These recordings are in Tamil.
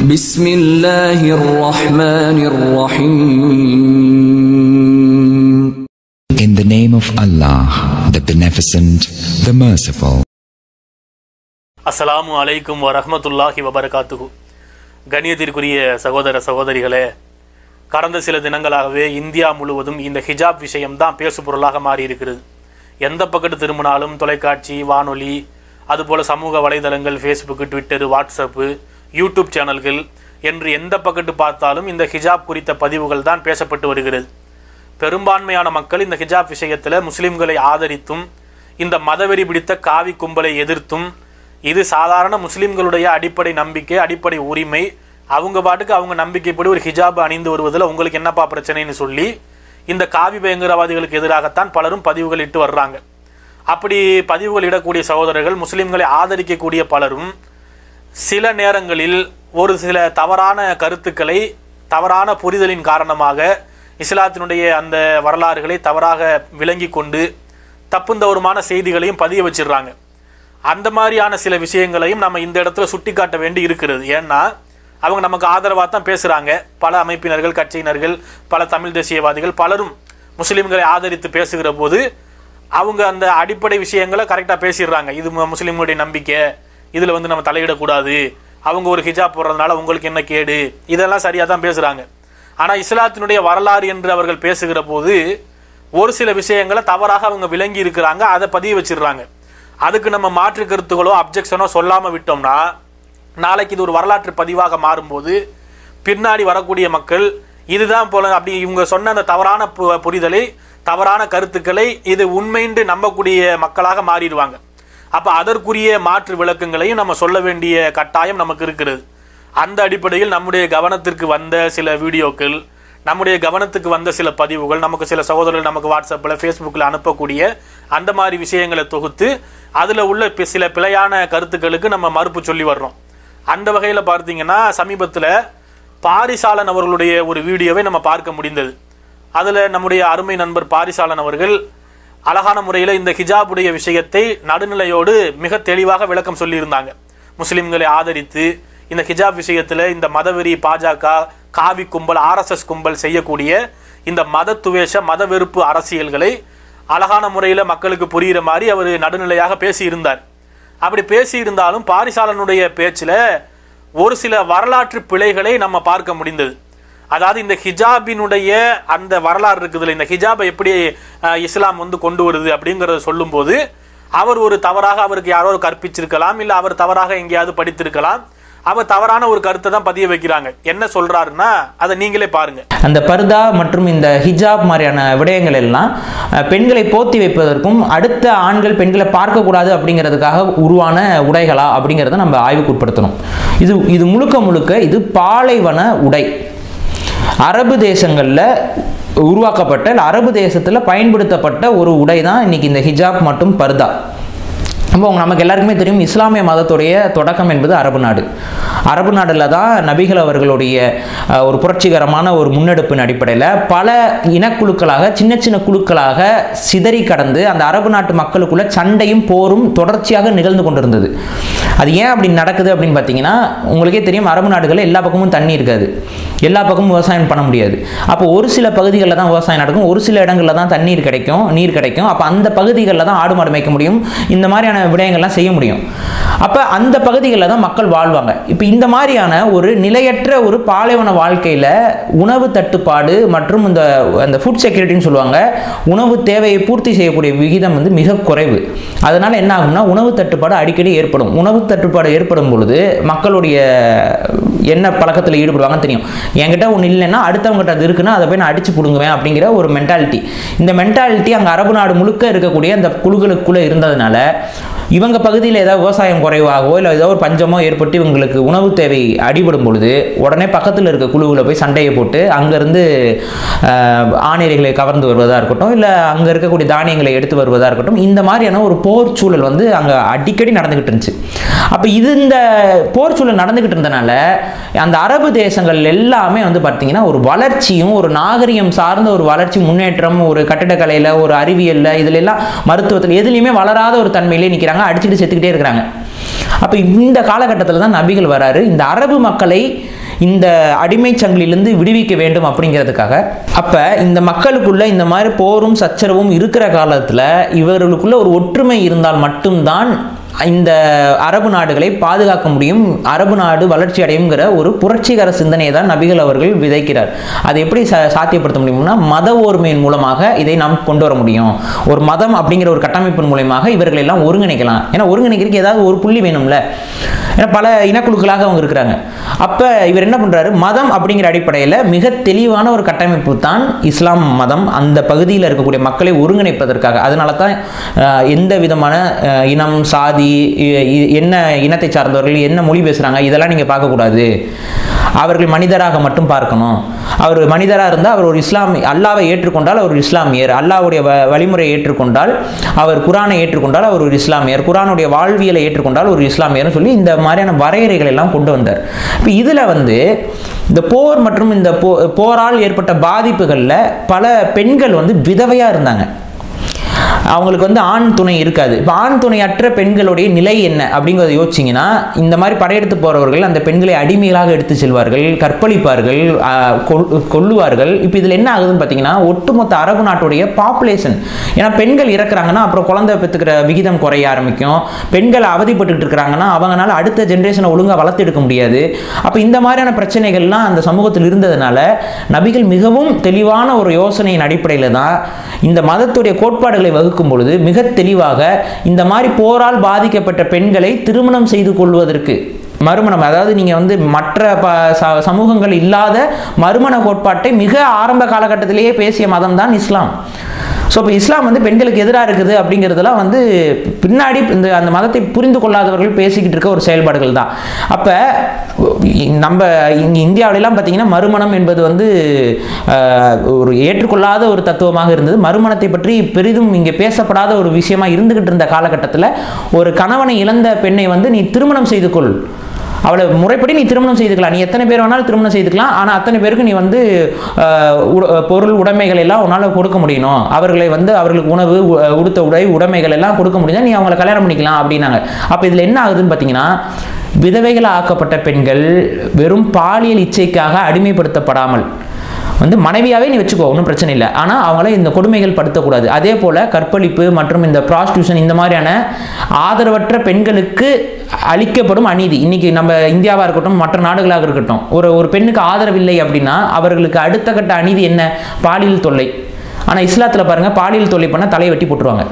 بسم الله الرحمن الرحيم In the name of Allah, the Beneficent, the Merciful. அஸ்ஸலாமு அலைக்கும் வரஹ்மத்துல்லாஹி வபரகாத்துஹு கண்ணியத்திற்குரிய சகோதர சகோதரிகளே கடந்த சில தினங்களாகவே இந்தியா முழுவதும் இந்த ஹிஜாப் விஷயம்தான் பேசு பொருளாக மாறி இருக்கிறது எந்த பக்கத்து திரும்பினாலும் தொலைக்காட்சி வானொலி அதுபோல் சமூக வலைதளங்கள் ஃபேஸ்புக்கு ட்விட்டரு வாட்ஸ்அப்பு யூடியூப் சேனல்கள் என்று எந்த பக்கத்து பார்த்தாலும் இந்த ஹிஜாப் குறித்த பதிவுகள் தான் பேசப்பட்டு வருகிறது பெரும்பான்மையான மக்கள் இந்த ஹிஜாப் விஷயத்தில் முஸ்லிம்களை ஆதரித்தும் இந்த மதவெறி பிடித்த காவி கும்பலை எதிர்த்தும் இது சாதாரண முஸ்லிம்களுடைய அடிப்படை நம்பிக்கை அடிப்படை உரிமை அவங்க பாட்டுக்கு அவங்க நம்பிக்கைப்படி ஒரு ஹிஜாப் அணிந்து வருவதில் உங்களுக்கு என்னப்பா பிரச்சனைன்னு சொல்லி இந்த காவி பயங்கரவாதிகளுக்கு எதிராகத்தான் பலரும் பதிவுகள் இட்டு வர்றாங்க அப்படி பதிவுகள் இடக்கூடிய சகோதரர்கள் முஸ்லிம்களை ஆதரிக்கக்கூடிய பலரும் சில நேரங்களில் ஒரு சில தவறான கருத்துக்களை தவறான புரிதலின் காரணமாக இஸ்லாத்தினுடைய அந்த வரலாறுகளை தவறாக விளங்கி கொண்டு தப்புந்தவருமான செய்திகளையும் பதிய வச்சிடுறாங்க அந்த மாதிரியான சில விஷயங்களையும் நம்ம இந்த இடத்துல சுட்டி காட்ட வேண்டி இருக்கிறது ஏன்னா அவங்க நமக்கு ஆதரவாக தான் பேசுகிறாங்க பல அமைப்பினர்கள் கட்சியினர்கள் பல தமிழ் தேசியவாதிகள் பலரும் முஸ்லீம்களை ஆதரித்து பேசுகிற போது அவங்க அந்த அடிப்படை விஷயங்களை கரெக்டாக பேசிடுறாங்க இது மு- முஸ்லிம்களுடைய நம்பிக்கை இதில் வந்து நம்ம தலையிடக்கூடாது அவங்க ஒரு ஹிஜாப் போடுறதுனால உங்களுக்கு என்ன கேடு இதெல்லாம் சரியாக தான் பேசுகிறாங்க ஆனால் இஸ்லாத்தினுடைய வரலாறு என்று அவர்கள் பேசுகிற போது ஒரு சில விஷயங்களை தவறாக அவங்க விளங்கி இருக்கிறாங்க அதை பதிய வச்சிடுறாங்க அதுக்கு நம்ம மாற்று கருத்துகளோ அப்ஜெக்ஷனோ சொல்லாமல் விட்டோம்னா நாளைக்கு இது ஒரு வரலாற்று பதிவாக மாறும்போது பின்னாடி வரக்கூடிய மக்கள் இதுதான் போல அப்படி இவங்க சொன்ன அந்த தவறான பு- புரிதலை தவறான கருத்துக்களை இது உண்மைன்று நம்பக்கூடிய மக்களாக மாறிடுவாங்க அப்போ அதற்குரிய மாற்று விளக்கங்களையும் நம்ம சொல்ல வேண்டிய கட்டாயம் நமக்கு இருக்கிறது அந்த அடிப்படையில் நம்முடைய கவனத்திற்கு வந்த சில வீடியோக்கள் நம்முடைய கவனத்துக்கு வந்த சில பதிவுகள் நமக்கு சில சகோதரர்கள் நமக்கு வாட்ஸ்அப்பில் ஃபேஸ்புக்கில் அனுப்பக்கூடிய அந்த மாதிரி விஷயங்களை தொகுத்து அதில் உள்ள பி- சில பிழையான கருத்துக்களுக்கு நம்ம மறுப்பு சொல்லி வர்றோம் அந்த வகையில் பார்த்தீங்கன்னா சமீபத்தில் பாரிசாலன் அவர்களுடைய ஒரு வீடியோவை நம்ம பார்க்க முடிந்தது அதில் நம்முடைய அருமை நண்பர் பாரிசாலன் அவர்கள் அழகான முறையில் இந்த ஹிஜாபுடைய விஷயத்தை நடுநிலையோடு மிக தெளிவாக விளக்கம் சொல்லியிருந்தாங்க முஸ்லிம்களை ஆதரித்து இந்த ஹிஜாப் விஷயத்தில் இந்த மதவெறி பாஜக காவி கும்பல் ஆர்எஸ்எஸ் கும்பல் செய்யக்கூடிய இந்த மத துவேஷ மத வெறுப்பு அரசியல்களை அழகான முறையில் மக்களுக்கு புரிகிற மாதிரி அவர் நடுநிலையாக பேசியிருந்தார் அப்படி பேசியிருந்தாலும் பாரிசாலனுடைய பேச்சில் ஒரு சில வரலாற்று பிழைகளை நம்ம பார்க்க முடிந்தது அதாவது இந்த ஹிஜாபினுடைய அந்த வரலாறு இருக்குதுல்ல இந்த ஹிஜாபை எப்படி அஹ், இஸ்லாம் வந்து கொண்டு வருது அப்படிங்கிறத சொல்லும்போது அவர் ஒரு தவறாக அவருக்கு யாரோ கற்பிச்சிருக்கலாம் இல்லை அவர் தவறாக எங்கேயாவது படித்திருக்கலாம் அவர் தவறான ஒரு கருத்தை தான் பதிய வைக்கிறாங்க என்ன சொல்றாருன்னா அதை நீங்களே பாருங்க அந்த பர்தா மற்றும் இந்த ஹிஜாப் மாதிரியான விடயங்கள் எல்லாம் அஹ், பெண்களை போத்தி வைப்பதற்கும் அடுத்த ஆண்கள் பெண்களை பார்க்கக்கூடாது அப்படிங்கிறதுக்காக உருவான உடைகளா அப்படிங்கிறத நம்ம ஆய்வுக்கு உட்படுத்தணும் இது இது முழுக்க முழுக்க இது பாலைவன உடை அரபு தேசங்களில் உருவாக்கப்பட்ட இல்ல அரபு தேசத்தில் பயன்படுத்தப்பட்ட ஒரு உடை தான் இன்னைக்கு இந்த ஹிஜாப் மற்றும் பர்தா அப்போ உங்க- நமக்கு எல்லாருக்குமே தெரியும் இஸ்லாமிய மதத்துடைய தொடக்கம் என்பது அரபு நாடு அரபு நாடுல தான் நபிகள் அவர்களுடைய அஹ், ஒரு புரட்சிகரமான ஒரு முன்னெடுப்பின் அடிப்படையில் பல இனக்குழுக்களாக சின்ன சின்ன குழுக்களாக சிதறி கடந்து அந்த அரபு நாட்டு மக்களுக்குள்ள சண்டையும் போரும் தொடர்ச்சியாக நிகழ்ந்து கொண்டிருந்தது அது ஏன் அப்படி நடக்குது அப்படின்னு பார்த்தீங்கன்னா உங்களுக்கே தெரியும் அரபு நாடுகளில் எல்லா பக்கமும் தண்ணி இருக்காது எல்லா பக்கமும் விவசாயம் பண்ண முடியாது அப்போ ஒரு சில பகுதிகளில் தான் விவசாயம் நடக்கும் ஒரு சில இடங்களில் தான் தண்ணீர் கிடைக்கும் நீர் கிடைக்கும் அப்போ அந்த பகுதிகளில் தான் ஆடு மாடு மேய்க்க முடியும் இந்த மாதிரியான விடயங்கள்லாம் செய்ய முடியும் அப்போ அந்த பகுதிகளில் தான் மக்கள் வாழ்வாங்க இப்போ இந்த மாதிரியான ஒரு நிலையற்ற ஒரு பாலைவன வாழ்க்கையில் உணவு தட்டுப்பாடு மற்றும் இந்த அந்த ஃபுட் செக்யூரிட்டின்னு சொல்லுவாங்க உணவு தேவையை பூர்த்தி செய்யக்கூடிய விகிதம் வந்து மிக குறைவு அதனால என்ன ஆகும்னா உணவு தட்டுப்பாடு அடிக்கடி ஏற்படும் உணவு தட்டுப்பாடு ஏற்படும் பொழுது மக்களுடைய என்ன பழக்கத்தில் ஈடுபடுவாங்கன்னு தெரியும் என்கிட்ட ஒன்று இல்லைன்னா அடுத்தவங்ககிட்ட அது இருக்குன்னா அதை போய் நான் அடிச்சு பிடுங்குவேன் அப்படிங்கிற ஒரு மென்டாலிட்டி இந்த மென்டாலிட்டி அங்கே அரபு நாடு முழுக்க இருக்கக்கூடிய அந்த குழுக்களுக்குள்ளே இருந்ததுனால இவங்க பகுதியில் ஏதாவது விவசாயம் குறைவாகவோ இல்லை ஏதோ ஒரு பஞ்சமோ ஏற்பட்டு இவங்களுக்கு உணவு தேவை அடிபடும் பொழுது உடனே பக்கத்தில் இருக்க குழுவில் போய் சண்டையை போட்டு அங்கேருந்து ஆணிரைகளை கவர்ந்து வருவதாக இருக்கட்டும் இல்லை அங்கே இருக்கக்கூடிய தானியங்களை எடுத்து வருவதாக இருக்கட்டும் இந்த மாதிரியான ஒரு போர் சூழல் வந்து அங்கே அடிக்கடி நடந்துக்கிட்டு இருந்துச்சு அப்போ இது இந்த போர் சூழல் நடந்துக்கிட்டு இருந்தனால அந்த அரபு தேசங்கள் எல்லாமே வந்து பார்த்தீங்கன்னா ஒரு வளர்ச்சியும் ஒரு நாகரிகம் சார்ந்த ஒரு வளர்ச்சி முன்னேற்றம் ஒரு கட்டிடக்கலையில் ஒரு அறிவியலில் இதுல எல்லாம் மருத்துவத்தில் எதுலேயுமே வளராத ஒரு தன்மையிலே நிற்கிறாங்க அடிச்சுட்டு செத்துக்கிட்டே இருக்கிறாங்க அப்போ இந்த காலகட்டத்தில் தான் நபிகள் வராரு இந்த அரபு மக்களை இந்த அடிமை சங்கிலிருந்து விடுவிக்க வேண்டும் அப்படிங்கிறதுக்காக அப்போ இந்த மக்களுக்குள்ள இந்த மாதிரி போரும் சச்சரவும் இருக்கிற காலத்தில் இவர்களுக்குள்ள ஒரு ஒற்றுமை இருந்தால் மட்டும்தான் இந்த அரபு நாடுகளை பாதுகாக்க முடியும் அரபு நாடு வளர்ச்சி அடையுங்கிற ஒரு புரட்சிகர சிந்தனையை தான் நபிகள் அவர்கள் விதைக்கிறார் அதை எப்படி சா சாத்தியப்படுத்த முடியும்னா மத ஓர்மையின் மூலமாக இதை நாம் கொண்டு வர முடியும் ஒரு மதம் அப்படிங்கிற ஒரு கட்டமைப்பின் மூலயமாக இவர்களை எல்லாம் ஒருங்கிணைக்கலாம் ஏன்னா ஒருங்கிணைக்கிறதுக்கு ஏதாவது ஒரு புள்ளி வேணும்ல ஏன்னா பல இனக்குழுக்களாக அவங்க இருக்கிறாங்க அப்போ இவர் என்ன பண்ணுறாரு மதம் அப்படிங்கிற அடிப்படையில் மிக தெளிவான ஒரு கட்டமைப்பு தான் இஸ்லாம் மதம் அந்த பகுதியில் இருக்கக்கூடிய மக்களை ஒருங்கிணைப்பதற்காக அதனால தான் அஹ், எந்த விதமான அஹ், இனம் சாதி இ- இ- என்ன இனத்தை சார்ந்தவர்கள் என்ன மொழி பேசுகிறாங்க இதெல்லாம் நீங்கள் பார்க்கக்கூடாது அவர்கள் மனிதராக மட்டும் பார்க்கணும் அவர் மனிதராக இருந்தால் அவர் ஒரு இஸ்லாம் அல்லாவை ஏற்றுக்கொண்டால் அவர் ஒரு இஸ்லாமியர் அல்லாவுடைய வ- வழிமுறையை ஏற்றுக்கொண்டால் அவர் குரானை ஏற்றுக்கொண்டால் அவர் ஒரு இஸ்லாமியர் குரானுடைய வாழ்வியலை ஏற்றுக்கொண்டால் ஒரு இஸ்லாமியர்னு சொல்லி இந்த மாதிரியான வரையறைகள் எல்லாம் கொண்டு வந்தார் இப்போ இதில் வந்து இந்த போர் மற்றும் இந்த போ போரால் ஏற்பட்ட பாதிப்புகளில் பல பெண்கள் வந்து விதவையாக இருந்தாங்க அவங்களுக்கு வந்து ஆண் துணை இருக்காது இப்போ ஆண் துணையற்ற பெண்களுடைய நிலை என்ன அப்படிங்கிறத யோசிச்சிங்கன்னா இந்த மாதிரி படையெடுத்து போகிறவர்கள் அந்த பெண்களை அடிமைகளாக எடுத்து செல்வார்கள் கற்பழிப்பார்கள் ஆஹ், கொல்- கொல்லுவார்கள் இப்போ இதில் என்ன ஆகுதுன்னு பார்த்தீங்கன்னா ஒட்டுமொத்த அரபு நாட்டுடைய பாப்புலேஷன் ஏன்னா பெண்கள் இறக்குறாங்கன்னா அப்புறம் குழந்தை பெற்றுக்கிற விகிதம் குறைய ஆரம்பிக்கும் பெண்கள் அவதிப்பட்டுக்கிட்டு இருக்கிறாங்கன்னா அவங்களால அடுத்த ஜென்ரேஷனை ஒழுங்காக வளர்த்தெடுக்க முடியாது அப்போ இந்த மாதிரியான பிரச்சனைகள்லாம் அந்த சமூகத்தில் இருந்ததுனால நபிகள் மிகவும் தெளிவான ஒரு யோசனையின் அடிப்படையில் தான் இந்த மதத்துடைய கோட்பாடுகளை வகுக்கும் பொழுது மிக தெளிவாக இந்த மாதிரி போரால் பாதிக்கப்பட்ட பெண்களை திருமணம் செய்து கொள்வதற்கு மறுமணம் அதாவது நீங்கள் வந்து மற்ற ப ச- சமூகங்கள் இல்லாத மறுமண கோட்பாட்டை மிக ஆரம்ப காலகட்டத்திலேயே பேசிய மதம் தான் இஸ்லாம் ஸோ இப்போ இஸ்லாம் வந்து பெண்களுக்கு எதிராக இருக்குது அப்படிங்கிறதுலாம் வந்து பின்னாடி இந்த அந்த மதத்தை புரிந்து கொள்ளாதவர்கள் பேசிக்கிட்டு இருக்க ஒரு செயல்பாடுகள் தான் அப்போ நம்ம இங்கே இந்தியாவிலலாம் பார்த்தீங்கன்னா மறுமணம் என்பது வந்து ஆஹ், ஒரு ஏற்றுக்கொள்ளாத ஒரு தத்துவமாக இருந்தது மறுமணத்தை பற்றி பெரிதும் இங்கே பேசப்படாத ஒரு விஷயமா இருந்துகிட்டு இருந்த காலகட்டத்தில் ஒரு கணவனை இழந்த பெண்ணை வந்து நீ திருமணம் செய்து கொள் அவளை முறைப்படி நீ திருமணம் செய்துக்கலாம் நீ எத்தனை பேர் வேணாலும் திருமணம் செய்துக்கலாம் ஆனால் அத்தனை பேருக்கு நீ வந்து ஆஹ், உட- பொருள் உடைமைகள் எல்லாம் உன்னால் கொடுக்க முடியணும் அவர்களை வந்து அவர்களுக்கு உணவு உ- உடுத்த உடை உடைமைகள் எல்லாம் கொடுக்க முடிஞ்சா நீ அவங்கள கல்யாணம் பண்ணிக்கலாம் அப்படின்னாங்க அப்போ இதில் என்ன ஆகுதுன்னு பார்த்தீங்கன்னா விதவைகள் ஆக்கப்பட்ட பெண்கள் வெறும் பாலியல் இச்சைக்காக அடிமைப்படுத்தப்படாமல் வந்து மனைவியாவே நீ வச்சுக்கோ ஒன்றும் பிரச்சனை இல்லை ஆனால் அவங்கள இந்த கொடுமைகள் படுத்தக்கூடாது அதே போல் கற்பழிப்பு மற்றும் இந்த ப்ராஸ்டியூஷன் இந்த மாதிரியான ஆதரவற்ற பெண்களுக்கு அளிக்கப்படும் அநீதி இன்னைக்கு நம்ம இந்தியாவாக இருக்கட்டும் மற்ற நாடுகளாக இருக்கட்டும் ஒரு ஒரு பெண்ணுக்கு ஆதரவில்லை அப்படின்னா அவர்களுக்கு அடுத்த கட்ட அநீதி என்ன பாலியல் தொல்லை ஆனால் இஸ்லாத்தில் பாருங்கள் பாலியல் தொல்லை பண்ணால் தலையை வெட்டி போட்டுருவாங்க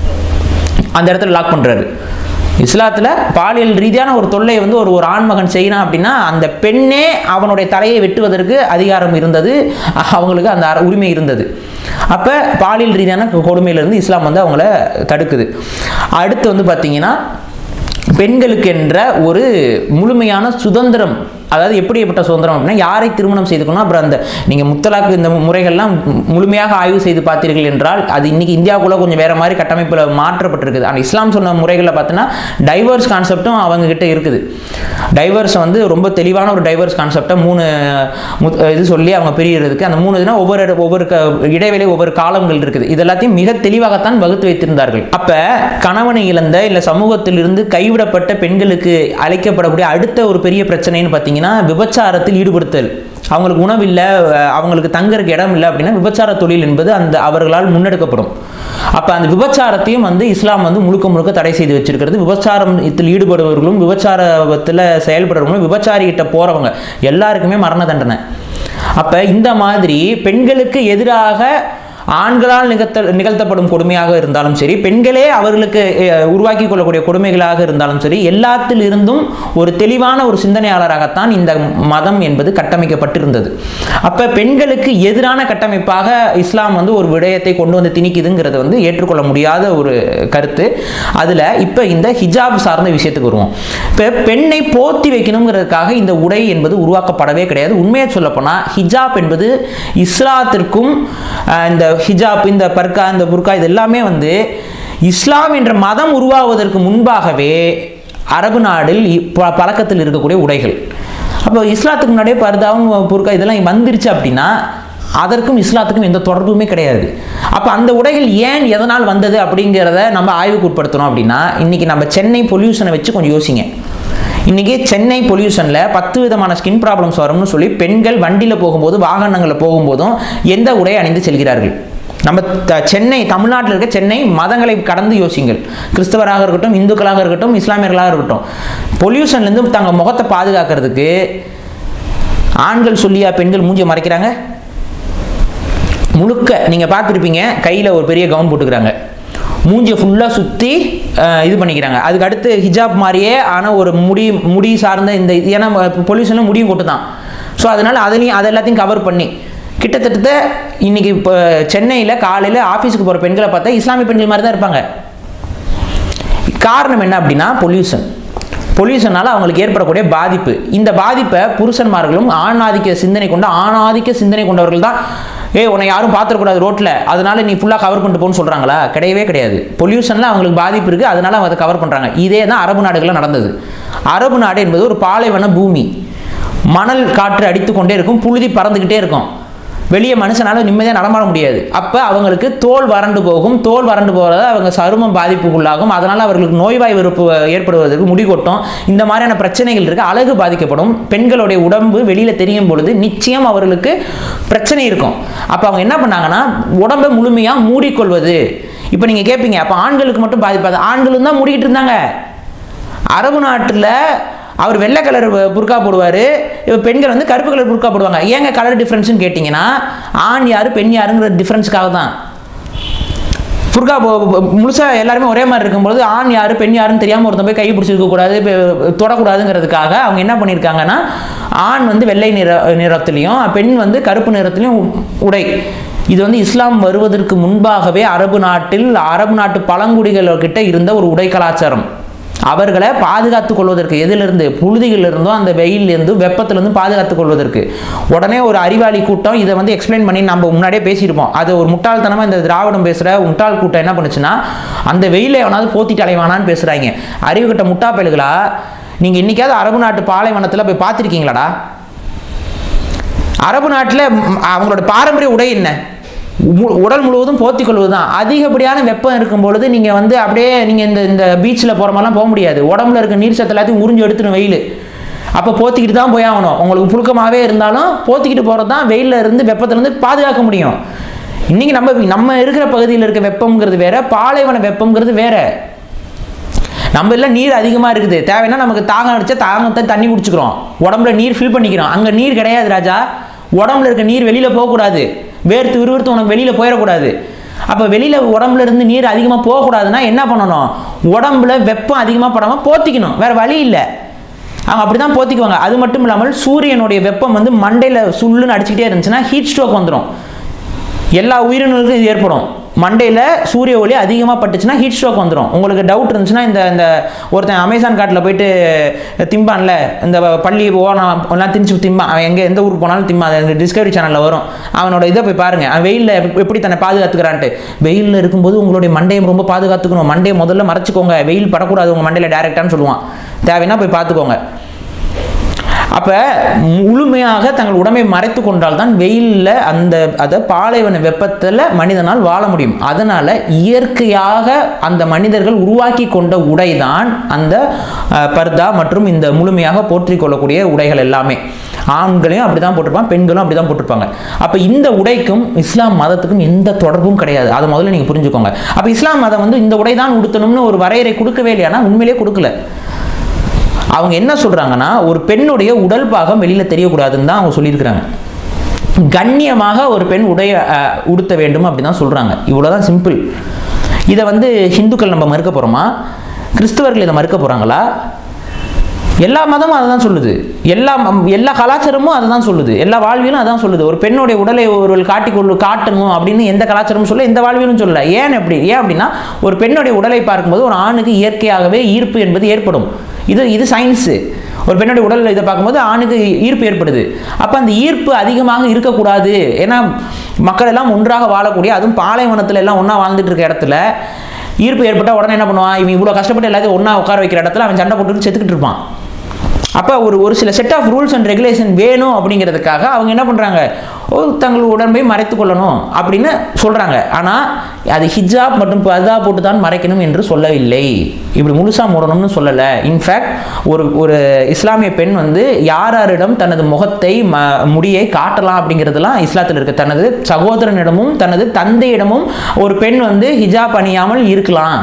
அந்த இடத்துல லாக் பண்ணுறாரு இஸ்லாத்தில் பாலியல் ரீதியான ஒரு தொல்லையை வந்து ஒரு ஒரு ஆண்மகன் செய்யறான் அப்படின்னா அந்த பெண்ணே அவனுடைய தலையை வெட்டுவதற்கு அதிகாரம் இருந்தது அவங்களுக்கு அந்த அர- உரிமை இருந்தது அப்போ பாலியல் ரீதியான கொடுமையிலிருந்து இஸ்லாம் வந்து அவங்கள தடுக்குது அடுத்து வந்து பார்த்தீங்கன்னா பெண்களுக்கென்ற ஒரு முழுமையான சுதந்திரம் அதாவது எப்படிப்பட்ட சுதந்திரம் அப்படின்னா யாரை திருமணம் செய்துக்கணும் அப்புறம் அந்த நீங்கள் முத்தலாக்கு இந்த முறைகள்லாம் மு- முழுமையாக ஆய்வு செய்து பார்த்தீர்கள் என்றால் அது இன்னைக்கு இந்தியாவுக்குள்ள கொஞ்சம் வேற மாதிரி கட்டமைப்பில் மாற்றப்பட்டிருக்குது ஆனால் இஸ்லாம் சொன்ன முறைகளில் பார்த்தீங்கன்னா டைவர்ஸ் கான்செப்டும் அவங்க கிட்ட இருக்குது டைவர்ஸ் வந்து ரொம்ப தெளிவான ஒரு டைவர்ஸ் கான்செப்டை மூணு முத்- இது சொல்லி அவங்க பிரியறதுக்கு அந்த மூணு இதுனா ஒவ்வொரு இட- ஒவ்வொரு க- இடைவேளை ஒவ்வொரு காலங்கள் இருக்குது இது எல்லாத்தையும் மிக தெளிவாகத்தான் வகுத்து வைத்திருந்தார்கள் அப்ப கணவனை இழந்த இல்ல சமூகத்திலிருந்து கைவிடப்பட்ட பெண்களுக்கு அழைக்கப்படக்கூடிய அடுத்த ஒரு பெரிய பிரச்சனைன்னு பார்த்தீங்கன்னா விபச்சாரத்தில் ஈடுபடுத்தல் அவங்களுக்கு உணவு இல்லை அஹ் அவங்களுக்கு தங்கறதுக்கு இடம் இல்லை அப்படின்னா விபச்சார தொழில் என்பது அந்த அவர்களால் முன்னெடுக்கப்படும் அப்ப அந்த விபச்சாரத்தையும் வந்து இஸ்லாம் வந்து முழுக்க முழுக்க தடை செய்து வச்சிருக்கிறது விபச்சாரத்தில் ஈடுபடுபவர்களும் விபச்சாரத்தில் செயல்படுறவங்களும் விபச்சாரிகிட்ட போறவங்க எல்லாருக்குமே மரண தண்டனை அப்ப இந்த மாதிரி பெண்களுக்கு எதிராக ஆண்களால் நிகழ்த்த நிகழ்த்தப்படும் கொடுமையாக இருந்தாலும் சரி பெண்களே அவர்களுக்கு அஹ், உருவாக்கி கொள்ளக்கூடிய கொடுமைகளாக இருந்தாலும் சரி எல்லாத்தில் இருந்தும் ஒரு தெளிவான ஒரு சிந்தனையாளராகத்தான் இந்த மதம் என்பது கட்டமைக்கப்பட்டிருந்தது அப்ப பெண்களுக்கு எதிரான கட்டமைப்பாக இஸ்லாம் வந்து ஒரு விடயத்தை கொண்டு வந்து திணிக்குதுங்கிறது வந்து ஏற்றுக்கொள்ள முடியாத ஒரு கருத்து அதுல இப்ப இந்த ஹிஜாப் சார்ந்த விஷயத்துக்கு வருவோம் இப்ப பெண்ணை போத்தி வைக்கணுங்கிறதுக்காக இந்த உடை என்பது உருவாக்கப்படவே கிடையாது உண்மையை சொல்லப்போனா ஹிஜாப் என்பது இஸ்லாத்திற்கும் அஹ், இந்த ஹிஜாப் இந்த பர்கா இந்த புர்கா இது எல்லாமே வந்து இஸ்லாம் என்ற மதம் உருவாவதற்கு முன்பாகவே அரபு நாடில் இ- ப- பழக்கத்தில் இருக்கக்கூடிய உடைகள் அப்போ இஸ்லாத்துக்கு முன்னாடியே பர்தாவும் புர்கா இதெல்லாம் வந்துருச்சு அப்படின்னா அதற்கும் இஸ்லாத்துக்கும் எந்த தொடர்புமே கிடையாது அப்போ அந்த உடைகள் ஏன் எதனால் வந்தது அப்படிங்கிறத நம்ம ஆய்வுக்கு உட்படுத்தணும் அப்படின்னா இன்னைக்கு நம்ம சென்னை பொல்யூஷனை வச்சு கொஞ்சம் யோசிங்க இன்றைக்கி சென்னை பொல்யூஷனில் பத்து விதமான ஸ்கின் ப்ராப்ளம்ஸ் வரும்னு சொல்லி பெண்கள் வண்டியில் போகும்போது வாகனங்களில் போகும்போதும் எந்த உடை அணிந்து செல்கிறார்கள் நம்ம த- சென்னை தமிழ்நாட்டில் இருக்க சென்னை மதங்களை கடந்து யோசிங்கள் கிறிஸ்தவராக இருக்கட்டும் இந்துக்களாக இருக்கட்டும் இஸ்லாமியர்களாக இருக்கட்டும் பொல்யூஷன்லேருந்து தங்கள் முகத்தை பாதுகாக்கிறதுக்கு ஆண்கள் சொல்லியா பெண்கள் மூஞ்சியை மறைக்கிறாங்க முழுக்க நீங்கள் பார்த்துருப்பீங்க கையில் ஒரு பெரிய கவுன் போட்டுக்கிறாங்க மூஞ்சியை ஃபுல்லாக சுற்றி இது பண்ணிக்கிறாங்க அதுக்கு அடுத்து ஹிஜாப் மாதிரியே ஆனால் ஒரு முடி முடி சார்ந்த இந்த இது- ஏன்னா பொல்யூஷனில் முடியும் கொட்டு தான் ஸோ அதனால் அதுலேயும் அதை எல்லாத்தையும் கவர் பண்ணி கிட்டத்தட்ட இன்னைக்கு இப்போ சென்னையில் காலையில் ஆஃபீஸுக்கு போகிற பெண்களை பார்த்தா இஸ்லாமிய பெண்கள் மாதிரி தான் இருப்பாங்க காரணம் என்ன அப்படின்னா பொல்யூஷன் பொல்யூஷனால அவங்களுக்கு ஏற்படக்கூடிய பாதிப்பு இந்த பாதிப்பை புருஷன்மார்களும் ஆணாதிக்க சிந்தனை கொண்ட ஆணாதிக்க சிந்தனை கொண்டவர்கள் தான் ஏய் உன்னை யாரும் பார்த்துடக்கூடாது ரோட்டில் அதனால நீ ஃபுல்லாக கவர் பண்ணிட்டு போன்னு சொல்கிறாங்களா கிடையவே கிடையாது பொல்யூஷனில் அவங்களுக்கு பாதிப்பு இருக்குது அதனால அவங்க அதை கவர் பண்ணுறாங்க இதே தான் அரபு நாடுகளில் நடந்தது அரபு நாடு என்பது ஒரு பாலைவன பூமி மணல் காற்று அடித்து கொண்டே இருக்கும் புழுதி பறந்துக்கிட்டே இருக்கும் வெளியே மனுஷனால நிம்மதியாக நடமாட முடியாது அப்போ அவங்களுக்கு தோல் வறண்டு போகும் தோல் வறண்டு போகிறத அவங்க சருமம் பாதிப்புக்குள்ளாகும் அதனால் அவர்களுக்கு நோய்வாய் வெறுப்பு ஏற்படுவதற்கு முடி கொட்டும் இந்த மாதிரியான பிரச்சனைகள் இருக்கு அழகு பாதிக்கப்படும் பெண்களுடைய உடம்பு வெளியில் தெரியும் பொழுது நிச்சயம் அவர்களுக்கு பிரச்சனை இருக்கும் அப்போ அவங்க என்ன பண்ணாங்கன்னா உடம்பை முழுமையாக மூடிக்கொள்வது இப்போ நீங்கள் கேட்பீங்க அப்போ ஆண்களுக்கு மட்டும் பாதிப்பாது ஆண்களும் தான் மூடிக்கிட்டு இருந்தாங்க அரபு நாட்டில் அவர் வெள்ளை கலர் புர்கா போடுவார் இப்போ பெண்கள் வந்து கருப்பு கலர் புர்கா போடுவாங்க ஏங்க கலர் டிஃப்ரென்ஸ்னு கேட்டிங்கன்னா ஆண் யார் பெண் யாருங்கிற டிஃப்ரென்ஸுக்காக தான் புர்கா முழுசாக எல்லாருமே ஒரே மாதிரி இருக்கும்போது ஆண் யார் பெண் யாருன்னு தெரியாமல் ஒருத்தன் போய் கை பிடிச்சிருக்க கூடாது இப்ப தொடக்கூடாதுங்கிறதுக்காக அவங்க என்ன பண்ணியிருக்காங்கன்னா ஆண் வந்து வெள்ளை நிற நிறத்துலையும் பெண் வந்து கருப்பு நிறத்துலையும் உடை இது வந்து இஸ்லாம் வருவதற்கு முன்பாகவே அரபு நாட்டில் அரபு நாட்டு பழங்குடிகள்கிட்ட இருந்த ஒரு உடை கலாச்சாரம் அவர்களை பாதுகாத்துக் கொள்வதற்கு எதிலிருந்து புழுதிகளிலிருந்தும் அந்த வெயிலிருந்தும் வெப்பத்திலிருந்து பாதுகாத்துக் கொள்வதற்கு உடனே ஒரு அறிவாளி கூட்டம் இதை வந்து எக்ஸ்பிளைன் பண்ணி நம்ம முன்னாடியே பேசியிருப்போம் அது ஒரு முட்டாள்தனமாக இந்த திராவிடம் பேசுகிற முட்டாள் கூட்டம் என்ன பண்ணுச்சுன்னா அந்த வெயிலை எவனாவது போத்திட்டு அலைவானான்னு பேசுகிறாங்க அறிவு கட்ட முட்டா பயலுகளா நீங்கள் இன்னைக்காவது அரபு நாட்டு பாலைவனத்தில் போய் பார்த்துருக்கீங்களாடா அரபு நாட்டில் அவங்களோட பாரம்பரிய உடை என்ன மு- உடல் முழுவதும் போத்திக் கொள்வது தான் அதிகப்படியான வெப்பம் இருக்கும் பொழுது நீங்கள் வந்து அப்படியே நீங்கள் இந்த இந்த பீச்சில் போகிற மாதிரிலாம் போக முடியாது உடம்புல இருக்க நீர் சத்து எல்லாத்தையும் உறிஞ்சு எடுத்துடும் வெயில் அப்போ போத்திக்கிட்டு தான் போய் ஆகணும் உங்களுக்கு புழுக்கமாகவே இருந்தாலும் போத்திக்கிட்டு போகிறது தான் வெயிலில் இருந்து வெப்பத்திலேருந்து பாதுகாக்க முடியும் இன்றைக்கி நம்ம நம்ம இருக்கிற பகுதியில் இருக்க வெப்பம்ங்கிறது வேற பாலைவன வெப்பம்ங்கிறது வேற நம்ம எல்லாம் நீர் அதிகமாக இருக்குது தேவைன்னா நமக்கு தாகம் அடிச்சா தாகத்தை தண்ணி குடிச்சுக்கிறோம் உடம்புல நீர் ஃபில் பண்ணிக்கிறோம் அங்கே நீர் கிடையாது ராஜா உடம்புல இருக்க நீர் வெளியில் போகக்கூடாது வேர்த்து விறுவிறுத்து உனக்கு வெளியில் போயிடக்கூடாது அப்போ வெளியில் உடம்புல இருந்து நீர் அதிகமாக போகக்கூடாதுன்னா என்ன பண்ணணும் உடம்புல வெப்பம் அதிகமாக படாமல் போத்திக்கணும் வேற வழி இல்லை அவங்க அப்படி தான் போத்திக்குவாங்க அது மட்டும் இல்லாமல் சூரியனுடைய வெப்பம் வந்து மண்டையில் சுள்ளுன்னு அடிச்சுக்கிட்டே இருந்துச்சுன்னா ஹீட் ஸ்ட்ரோக் வந்துடும் எல்லா உயிரினங்களுக்கும் இது ஏற்படும் மண்டையில் சூரிய ஒளி அதிகமாக பட்டுச்சுன்னா ஹீட் ஸ்ட்ரோக் வந்துடும் உங்களுக்கு டவுட் இருந்துச்சுன்னா இந்த இந்த ஒருத்தன் அமேசான் காட்டில் போயிட்டு திம்பான்ல இந்த பள்ளி ஓனம் எல்லாம் திணிச்சு திம்பான் அவன் எங்கே எந்த ஊருக்கு போனாலும் திம்பான் அது டிஸ்கவரி சேனலில் வரும் அவனோட இதை போய் பாருங்கள் அவன் வெயிலில் எப்படி தன்னை பாதுகாத்துக்கிறான்ட்டு வெயிலில் இருக்கும்போது உங்களுடைய மண்டையை ரொம்ப பாதுகாத்துக்கணும் மண்டையை முதல்ல மறைச்சிக்கோங்க வெயில் படக்கூடாது உங்கள் மண்டையில் டேரெக்டான்னு சொல்லுவான் தேவைன்னா போய் பார்த்துக்கோங்க அப்போ முழுமையாக தங்கள் உடம்பை மறைத்து கொண்டால் தான் வெயிலில் அந்த அதை பாலைவன வெப்பத்தில் மனிதனால் வாழ முடியும் அதனால் இயற்கையாக அந்த மனிதர்கள் உருவாக்கி கொண்ட உடை தான் அந்த அஹ், பர்தா மற்றும் இந்த முழுமையாக போற்றிக் கொள்ளக்கூடிய உடைகள் எல்லாமே ஆண்களையும் அப்படி தான் போட்டிருப்பாங்க பெண்களும் அப்படி தான் போட்டிருப்பாங்க அப்போ இந்த உடைக்கும் இஸ்லாம் மதத்துக்கும் எந்த தொடர்பும் கிடையாது அதை முதல்ல நீங்கள் புரிஞ்சுக்கோங்க அப்போ இஸ்லாம் மதம் வந்து இந்த உடை தான் உடுத்தணும்னு ஒரு வரையறை கொடுக்கவே இல்லையானா உண்மையிலேயே கொடுக்கல அவங்க என்ன சொல்றாங்கன்னா ஒரு பெண்ணுடைய உடல் பாகம் வெளியில தெரியக்கூடாதுன்னு தான் அவங்க சொல்லியிருக்கிறாங்க கண்ணியமாக ஒரு பெண் உடைய அஹ், உடுத்த வேண்டும் அப்படி தான் சொல்றாங்க இவ்வளவுதான் சிம்பிள் இதை வந்து ஹிந்துக்கள் நம்ம மறுக்க போறோமா கிறிஸ்தவர்கள் இதை மறுக்க போறாங்களா எல்லா மதமும் அதை தான் சொல்லுது எல்லா ம- எல்லா கலாச்சாரமும் அதை தான் சொல்லுது எல்லா வாழ்வியலும் அதான் சொல்லுது ஒரு பெண்ணுடைய உடலை ஒருவர்கள் காட்டிக்கொள்ளு காட்டணும் அப்படின்னு எந்த கலாச்சாரமும் சொல்ல எந்த வாழ்வியலும் சொல்லல ஏன் அப்படி ஏன் அப்படின்னா ஒரு பெண்ணுடைய உடலை பார்க்கும்போது ஒரு ஆணுக்கு இயற்கையாகவே ஈர்ப்பு என்பது ஏற்படும் இது இது சயின்ஸு ஒரு பெண்ணுடைய உடல் இதை பார்க்கும்போது ஆணுக்கு ஈர்ப்பு ஏற்படுது அப்போ அந்த ஈர்ப்பு அதிகமாக இருக்கக்கூடாது ஏன்னா மக்கள் எல்லாம் ஒன்றாக வாழக்கூடிய அதுவும் பாலைவனத்துல எல்லாம் ஒன்றா வாழ்ந்துட்டு இருக்க இடத்துல ஈர்ப்பு ஏற்பட்டால் உடனே என்ன பண்ணுவான் இவன் இவ்வளோ கஷ்டப்பட்டு எல்லாத்தையும் ஒன்றா உட்கார வைக்கிற இடத்துல அவன் சண்டை போட்டுட்டு செத்துக்கிட்டு இருப்பான் அப்போ ஒரு ஒரு சில set of rules and regulation வேணும் அப்படிங்கிறதுக்காக அவங்க என்ன பண்ணுறாங்க ஓ தங்கள் உடம்பை மறைத்து கொள்ளணும் அப்படின்னு சொல்கிறாங்க ஆனால் அது ஹிஜாப் மற்றும் பர்தா போட்டு தான் மறைக்கணும் என்று சொல்லவில்லை இப்படி முழுசாக மூடணும்னு சொல்லலை இன்ஃபேக்ட் ஒரு ஒரு இஸ்லாமிய பெண் வந்து யார் யாரிடம் தனது முகத்தை ம முடியை காட்டலாம் அப்படிங்கிறதுலாம் இஸ்லாத்தில் இருக்கு தனது சகோதரனிடமும் தனது தந்தையிடமும் ஒரு பெண் வந்து ஹிஜாப் அணியாமல் இருக்கலாம்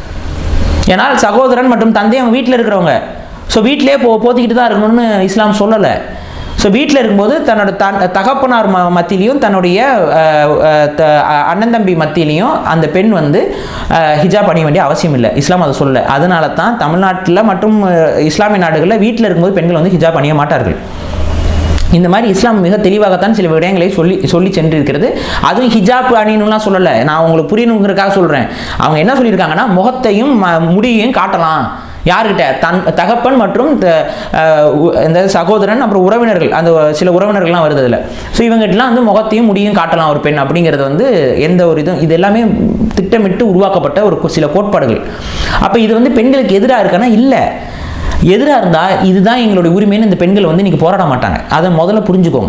ஏன்னால் சகோதரன் மற்றும் தந்தை அவங்க வீட்டில் இருக்கிறவங்க ஸோ வீட்டிலே போ போத்திக்கிட்டு தான் இருக்கணும்னு இஸ்லாம் சொல்லலை ஸோ வீட்டில் இருக்கும்போது தன்னோட தன் தகப்பனார் ம மத்தியிலையும் தன்னுடைய அஹ், அஹ், த- அஹ், அண்ணன் தம்பி மத்தியிலையும் அந்த பெண் வந்து அஹ், ஹிஜாப் அணிய வேண்டிய அவசியம் இல்லை இஸ்லாம் அதை சொல்லலை அதனால தான் தமிழ்நாட்டில் மற்றும் அஹ், இஸ்லாமிய நாடுகளில் வீட்டில் இருக்கும்போது பெண்கள் வந்து ஹிஜாப் அணிய மாட்டார்கள் இந்த மாதிரி இஸ்லாம் மிக தெளிவாகத்தான் சில விடயங்களை சொல்லி சொல்லி சென்றிருக்கிறது அதுவும் ஹிஜாப் அணியணும்லாம் சொல்லலை நான் உங்களுக்கு புரியணுங்கிறதுக்காக சொல்கிறேன் அவங்க என்ன சொல்லியிருக்காங்கன்னா முகத்தையும் ம- முடியையும் காட்டலாம் யார்கிட்ட தன் தகப்பன் மற்றும் த- அஹ் உ- இந்த சகோதரன் அப்புறம் உறவினர்கள் அந்த சில உறவினர்கள்லாம் வருது அதில் ஸோ இவங்ககிட்டலாம் வந்து முகத்தையும் முடியும் காட்டலாம் ஒரு பெண் அப்படிங்கிறது வந்து எந்த ஒரு இதுவும் இது எல்லாமே திட்டமிட்டு உருவாக்கப்பட்ட ஒரு கு- சில கோட்பாடுகள் அப்போ இது வந்து பெண்களுக்கு எதிராக இருக்கானா இல்லை எதிராக இருந்தால் இதுதான் எங்களுடைய உரிமைன்னு இந்த பெண்கள் வந்து இன்னைக்கு போராட மாட்டாங்க அதை முதல்ல புரிஞ்சுக்கோங்க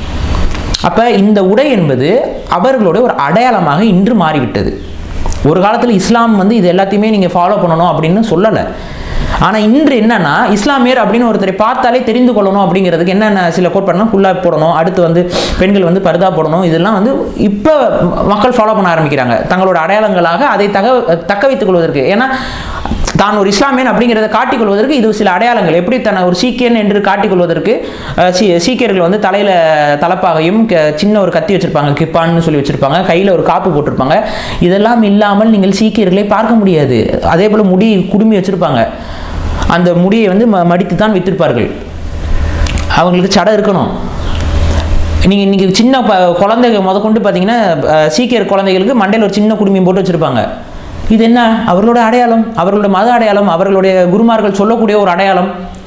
அப்போ இந்த உடை என்பது அவர்களுடைய ஒரு அடையாளமாக இன்று மாறிவிட்டது ஒரு காலத்தில் இஸ்லாம் வந்து இது எல்லாத்தையுமே நீங்கள் ஃபாலோ பண்ணணும் அப்படின்னு சொல்லலை ஆனால் இன்று என்னன்னா இஸ்லாமியர் அப்படின்னு ஒருத்தரை பார்த்தாலே தெரிந்து கொள்ளணும் அப்படிங்கிறதுக்கு என்னென்ன சில கோட்பாடுனா குல்லா போடணும் அடுத்து வந்து பெண்கள் வந்து பர்தா போடணும் இதெல்லாம் வந்து இப்போ மக்கள் ஃபாலோ பண்ண ஆரம்பிக்கிறாங்க தங்களோட அடையாளங்களாக அதை தக தக்க வைத்துக் கொள்வதற்கு ஏன்னா தான் ஒரு இஸ்லாமியன் அப்படிங்கிறத காட்டிக்கொள்வதற்கு இது சில அடையாளங்கள் எப்படி தன்னை ஒரு சீக்கியன் என்று காட்டிக்கொள்வதற்கு அஹ், சீ சீக்கியர்கள் வந்து தலையில் தலப்பாகையும் க- சின்ன ஒரு கத்தி வச்சிருப்பாங்க கிப்பான்னு சொல்லி வச்சிருப்பாங்க கையில் ஒரு காப்பு போட்டிருப்பாங்க இதெல்லாம் இல்லாமல் நீங்கள் சீக்கியர்களை பார்க்க முடியாது அதே போல் முடி குடுமி வச்சிருப்பாங்க அந்த முடியை வந்து ம மடித்து தான் வைத்திருப்பார்கள் அவங்களுக்கு சடை இருக்கணும் நீங்கள் இன்றைக்கி சின்ன ப குழந்தைங்க முதற்கொண்டு பார்த்தீங்கன்னா அஹ், சீக்கியர் குழந்தைகளுக்கு மண்டையில் ஒரு சின்ன குடுமி போட்டு வச்சுருப்பாங்க இது என்ன அவர்களோட அடையாளம் அவர்களோட மத அடையாளம் அவர்களுடைய குருமார்கள் சொல்லக்கூடிய ஒரு அடையாளம்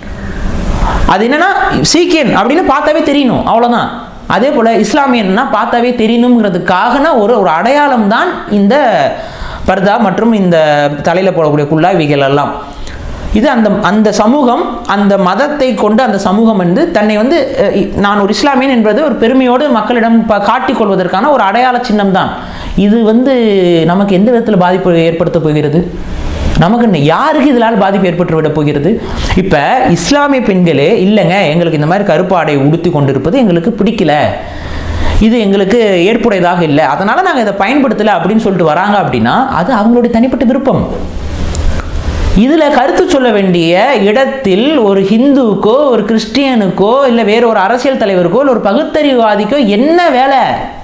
அது என்னன்னா சீக்கியன் அப்படின்னு பார்த்தாவே தெரியணும் அவ்வளோதான் அதே போல் இஸ்லாமியன்னா பார்த்தாவே தெரியணுங்கிறதுக்காகனா ஒரு ஒரு அடையாளம் தான் இந்த பர்தா மற்றும் இந்த தலையில் போடக்கூடிய குல்லா இவைகள் எல்லாம் இது அந்த அந்த சமூகம் அந்த மதத்தை கொண்டு அந்த சமூகம் வந்து தன்னை வந்து அஹ், இ- நான் ஒரு இஸ்லாமியன் என்பது ஒரு பெருமையோடு மக்களிடம் ப- காட்டிக் கொள்வதற்கான ஒரு அடையாள சின்னம் தான் இது வந்து நமக்கு எந்த விதத்தில் பாதிப்பு ஏற்படுத்த போகிறது நமக்கு என்ன- யாருக்கு இதனால் பாதிப்பு ஏற்பட்டு விட போகிறது இப்போ இஸ்லாமிய பெண்களே இல்லைங்க எங்களுக்கு இந்த மாதிரி கருப்பு ஆடை உடுத்தி கொண்டிருப்பது எங்களுக்கு பிடிக்கல இது எங்களுக்கு ஏற்புடையதாக இல்லை அதனால நாங்கள் இதை பயன்படுத்தலை அப்படின்னு சொல்லிட்டு வராங்க அப்படின்னா அது அவங்களுடைய தனிப்பட்ட விருப்பம் இதுல கருத்து சொல்ல வேண்டிய இடத்தில் ஒரு ஹிந்துவுக்கோ ஒரு கிறிஸ்டியனுக்கோ இல்லை வேற ஒரு அரசியல் தலைவருக்கோ இல்லை ஒரு பகுத்தறிவுவாதிக்கோ என்ன வேலை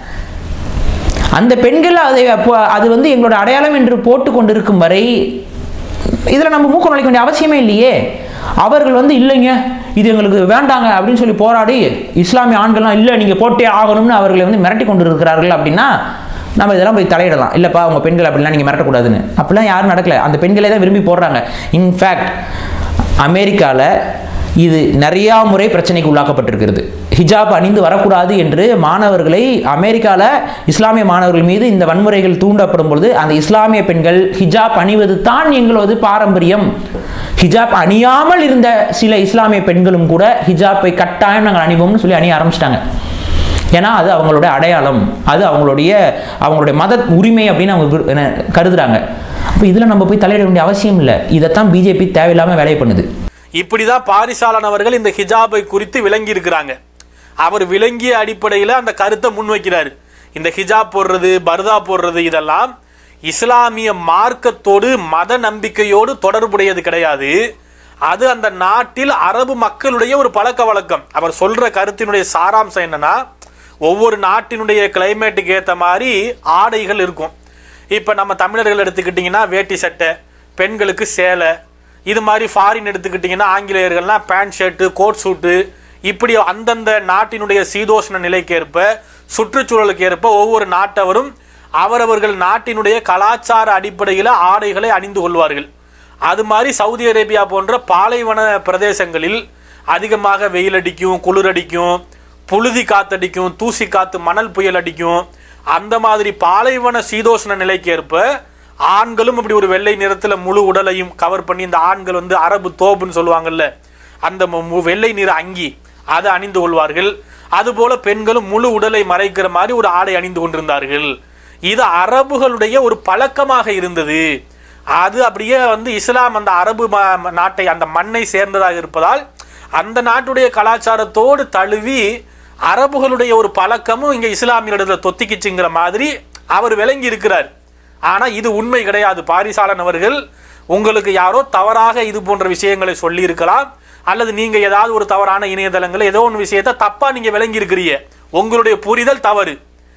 அந்த பெண்கள் அதை அப்போ- அது வந்து எங்களோட அடையாளம் என்று போட்டு கொண்டிருக்கும் வரை இதில் நம்ம மூக்க நுழைக்க வேண்டிய அவசியமே இல்லையே அவர்கள் வந்து இல்லைங்க இது எங்களுக்கு வேண்டாங்க அப்படின்னு சொல்லி போராடி இஸ்லாமிய ஆண்கள்லாம் இல்லை நீங்கள் போட்டே ஆகணும்னு அவர்களை வந்து மிரட்டி கொண்டு இருக்கிறார்கள் அப்படின்னா நம்ம இதெல்லாம் போய் தலையிடலாம் இல்லைப்பா உங்கள் பெண்கள் அப்படிலாம் நீங்கள் மிரட்டக்கூடாதுன்னு அப்படிலாம் யாரும் நடக்கல அந்த பெண்களே தான் விரும்பி போடுறாங்க இன்ஃபேக்ட் அமெரிக்காவில் இது நிறையா முறை பிரச்சனைக்கு உள்ளாக்கப்பட்டிருக்கிறது ஹிஜாப் அணிந்து வரக்கூடாது என்று மாணவர்களை அமெரிக்காவில் இஸ்லாமிய மாணவர்கள் மீது இந்த வன்முறைகள் தூண்டப்படும் பொழுது அந்த இஸ்லாமிய பெண்கள் ஹிஜாப் அணிவது தான் எங்களது பாரம்பரியம் ஹிஜாப் அணியாமல் இருந்த சில இஸ்லாமிய பெண்களும் கூட ஹிஜாப்பை கட்டாயம் நாங்கள் அணிவோம்னு சொல்லி அணிய ஆரம்பிச்சிட்டாங்க ஏன்னா அது அவங்களுடைய அடையாளம் அது அவங்களுடைய அவங்களுடைய மத உரிமை அப்படின்னு அவங்க விரு- என்ன, கருதுறாங்க அப்போ இதில் நம்ம போய் தலையிட வேண்டிய அவசியம் இல்லை இதைத்தான் பிஜேபி தேவையில்லாமல் வேலையை பண்ணுது இப்படிதான் பாரிசாலன் அவர்கள் இந்த ஹிஜாபை குறித்து விளங்கி இருக்கிறாங்க அவர் விளங்கிய அடிப்படையில் அந்த கருத்தை முன்வைக்கிறாரு இந்த ஹிஜாப் போடுறது பர்தா போடுறது இதெல்லாம் இஸ்லாமிய மார்க்கத்தோடு மத நம்பிக்கையோடு தொடர்புடையது கிடையாது அது அந்த நாட்டில் அரபு மக்களுடைய ஒரு பழக்க வழக்கம் அவர் சொல்ற கருத்தினுடைய சாராம்சம் என்னன்னா ஒவ்வொரு நாட்டினுடைய கிளைமேட்டுக்கு ஏற்ற மாதிரி ஆடைகள் இருக்கும் இப்போ நம்ம தமிழர்கள் எடுத்துக்கிட்டிங்கன்னா வேட்டி சட்டை பெண்களுக்கு சேலை இது மாதிரி ஃபாரின் எடுத்துக்கிட்டிங்கன்னா ஆங்கிலேயர்கள்லாம் பேண்ட் ஷர்ட்டு கோட் சூட்டு இப்படி அந்தந்த நாட்டினுடைய சீதோஷ்ண நிலைக்கு ஏற்ப சுற்றுச்சூழலுக்கு ஏற்ப ஒவ்வொரு நாட்டவரும் அவரவர்கள் நாட்டினுடைய கலாச்சார அடிப்படையில் ஆடைகளை அணிந்து கொள்வார்கள் அது மாதிரி சவுதி அரேபியா போன்ற பாலைவன பிரதேசங்களில் அதிகமாக வெயில் அடிக்கும் குளிர் அடிக்கும் புழுதி காத்தடிக்கும் தூசி காத்து மணல் புயல் அடிக்கும் அந்த மாதிரி பாலைவன சீதோஷ்ண நிலைக்கு ஏற்ப ஆண்களும் இப்படி ஒரு வெள்ளை நிறத்துல முழு உடலையும் கவர் பண்ணி இந்த ஆண்கள் வந்து அரபு தோப்புன்னு சொல்லுவாங்கல்ல அந்த மு- மு- வெள்ளை நிற அங்கி அதை அணிந்து கொள்வார்கள் அதுபோல பெண்களும் முழு உடலை மறைக்கிற மாதிரி ஒரு ஆடை அணிந்து கொண்டிருந்தார்கள் இது அரபுகளுடைய ஒரு பழக்கமாக இருந்தது அது அப்படியே வந்து இஸ்லாம் அந்த அரபு ம- ம- நாட்டை அந்த மண்ணை சேர்ந்ததாக இருப்பதால் அந்த நாட்டுடைய கலாச்சாரத்தோடு தழுவி அரபுகளுடைய ஒரு பழக்கமும் இங்க இஸ்லாமியர்களிடத்துல தொத்திக்கிச்சுங்கிற மாதிரி அவர் விளங்கி இருக்கிறார் ஆனா இது உண்மை கிடையாது பாரிசாலன் அவர்கள் உங்களுக்கு யாரோ தவறாக இது போன்ற விஷயங்களை சொல்லி இருக்கலாம் அல்லது நீங்க ஏதாவது ஒரு தவறான இணையதளங்கள் ஏதோ ஒரு விஷயத்தை தப்பா நீங்க விளங்கி இருக்கிறீங்க உங்களுடைய புரிதல் தவறு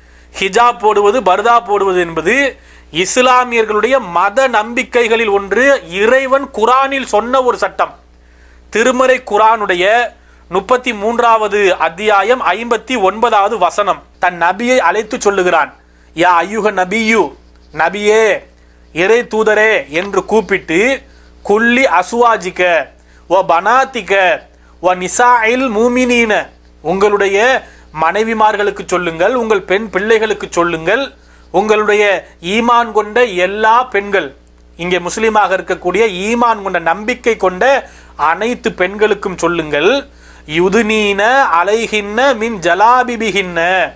ஹிஜாப் போடுவது பர்தா போடுவது என்பது இஸ்லாமியர்களுடைய மத நம்பிக்கைகளில் ஒன்று இறைவன் குரானில் சொன்ன ஒரு சட்டம் திருமறை குரானுடைய முப்பத்தி மூன்றாவது அத்தியாயம் ஐம்பத்தி ஒன்பதாவது வசனம் தன் நபியை அழைத்து சொல்லுகிறான் யா ஐயுக நபியு நபியே இறை தூதரே என்று கூப்பிட்டு குல்லி அசுவாஜிக்க ஓ பனாத்திக்க ஓ நிசாயில் மூமினீன உங்களுடைய மனைவிமார்களுக்கு சொல்லுங்கள் உங்கள் பெண் பிள்ளைகளுக்கு சொல்லுங்கள் உங்களுடைய ஈமான் கொண்ட எல்லா பெண்கள் இங்கே முஸ்லீமாக இருக்கக்கூடிய ஈமான் கொண்ட நம்பிக்கை கொண்ட அனைத்து பெண்களுக்கும் சொல்லுங்கள் யுதுனீன அலைகின்ன மின் ஜலாபிபிகின்ன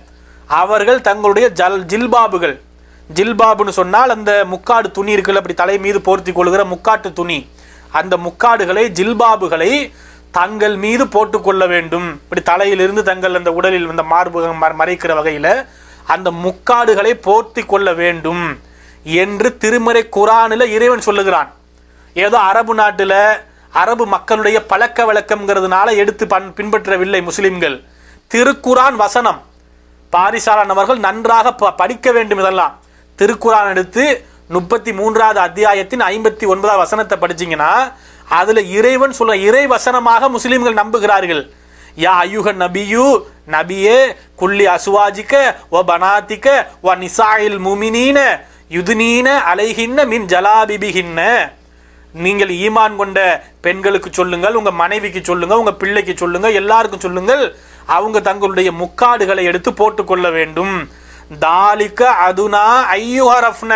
அவர்கள் தங்களுடைய ஜல் ஜில்பாபுகள் ஜில்பாபுன்னு சொன்னால் அந்த முக்காடு துணி இருக்குல்ல அப்படி தலை மீது போர்த்தி கொள்கிற முக்காட்டு துணி அந்த முக்காடுகளை ஜில்பாபுகளை தங்கள் மீது போட்டுக்கொள்ள வேண்டும் இப்படி தலையிலிருந்து தங்கள் அந்த உடலில் அந்த மார்பகம் ம- மறைக்கிற வகையில் அந்த முக்காடுகளை போர்த்தி கொள்ள வேண்டும் என்று திருமறை குரானில் இறைவன் சொல்லுகிறான் ஏதோ அரபு நாட்டில் அரபு மக்களுடைய பழக்க வழக்கம்ங்கிறதுனால எடுத்து பன் பின்பற்றவில்லை முஸ்லிம்கள் திருக்குரான் வசனம் பாரிசாலன் அவர்கள் நன்றாக ப- படிக்க வேண்டும் இதெல்லாம் திருக்குரான் எடுத்து முப்பத்தி மூன்றாவது அத்தியாயத்தின் ஐம்பத்தி ஒன்பதாவது வசனத்தை படிச்சீங்கன்னா அதுல இறைவன் சொல்ல இறை வசனமாக முஸ்லிம்கள் நம்புகிறார்கள் யா ஐயுக நபியு நபியே குல்லி அசுவாஜிக்க ஓ பனாத்திக்க ஓ நிசாயில் முமினீன யுதுனீன அலைகின்ன மின் ஜலாபிபிகின்ன நீங்கள் ஈமான் கொண்ட பெண்களுக்கு சொல்லுங்கள் உங்க மனைவிக்கு சொல்லுங்க உங்க பிள்ளைக்கு சொல்லுங்க எல்லாருக்கும் சொல்லுங்கள் அவங்க தங்களுடைய முக்காடுகளை எடுத்து போட்டுக்கொள்ள வேண்டும் தாலிக்க அதுனா ஐயுஹரஃப்ன